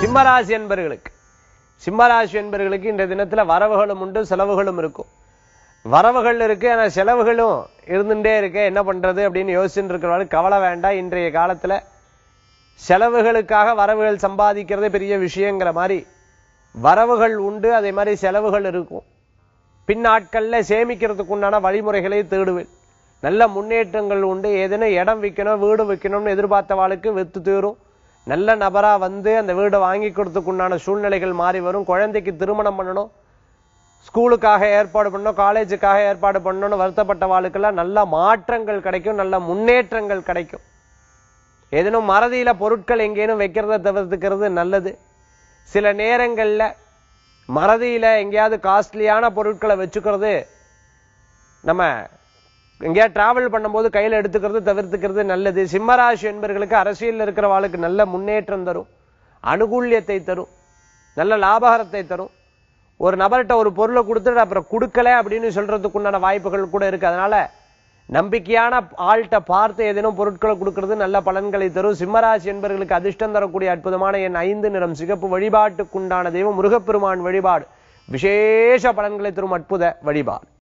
சிம்மராசி என்பர்களுக்கு சிம்மராசி என்பர்களுக்கு இந்த தினத்துல வரவுகளும் உண்டு செலவுகளும் இருக்கும் வரவுகள் இருக்கு ஆனா செலவுகளும் இருந்துட்டே இருக்கு என்ன பண்றது அப்படின்னு யோசிச்சுட்டு இருக்கிறவங்க கவலை வேண்டாம் இன்றைய காலத்துல செலவுகளுக்காக வரவுகள் சம்பாதிக்கிறதே பெரிய விஷயங்கிற மாதிரி வரவுகள் உண்டு அதே மாதிரி செலவுகள் இருக்கும் பின்னாட்கள்ல சேமிக்கிறதுக்கு உண்டான வழிமுறைகளை தேடுவேன் நல்ல முன்னேற்றங்கள் உண்டு ஏதேனும் இடம் விற்கணும் வீடு விற்கணும்னு எதிர்பார்த்தவாளுக்கு வித்து தீரும் நல்ல நபரா வந்து அந்த வீடை வாங்கி கொடுத்துக்கு உண்டான சூழ்நிலைகள் மாறி வரும் குழந்தைக்கு திருமணம் பண்ணணும் ஸ்கூலுக்காக ஏற்பாடு பண்ணணும் காலேஜுக்காக ஏற்பாடு பண்ணணும்னு வருத்தப்பட்டவாளுக்கெல்லாம் நல்ல மாற்றங்கள் கிடைக்கும் நல்ல முன்னேற்றங்கள் கிடைக்கும் ஏதேனும் மறதியில பொருட்கள் எங்கேனும் வைக்கிறத தவிர்த்துக்கிறது நல்லது சில நேரங்கள்ல மறதியில எங்கேயாவது காஸ்ட்லியான பொருட்களை வச்சுக்கிறது நம்ம எங்கேயாவது டிராவல் பண்ணும்போது கையில எடுத்துக்கிறது தவிர்த்துக்கிறது நல்லது சிம்மராசி என்பர்களுக்கு அரசியல்ல இருக்கிறவாளுக்கு நல்ல முன்னேற்றம் தரும் அனுகூல்யத்தை தரும் நல்ல லாபகரத்தை தரும் ஒரு நபர்கிட்ட ஒரு பொருளை கொடுத்துட்டு அப்புறம் கொடுக்கல அப்படின்னு சொல்றதுக்கு உண்டான வாய்ப்புகள் கூட இருக்கு அதனால நம்பிக்கையான ஆள்கிட்ட பார்த்து ஏதேனும் பொருட்களை கொடுக்கிறது நல்ல பலன்களை தரும் சிம்மராசி என்பவர்களுக்கு அதிர்ஷ்டம் தரக்கூடிய அற்புதமான என் ஐந்து நிறம் சிகப்பு வழிபாட்டுக்குண்டான தெய்வம் முருகப்பெருமான் வழிபாடு விசேஷ பலன்களை தரும் அற்புத வழிபாடு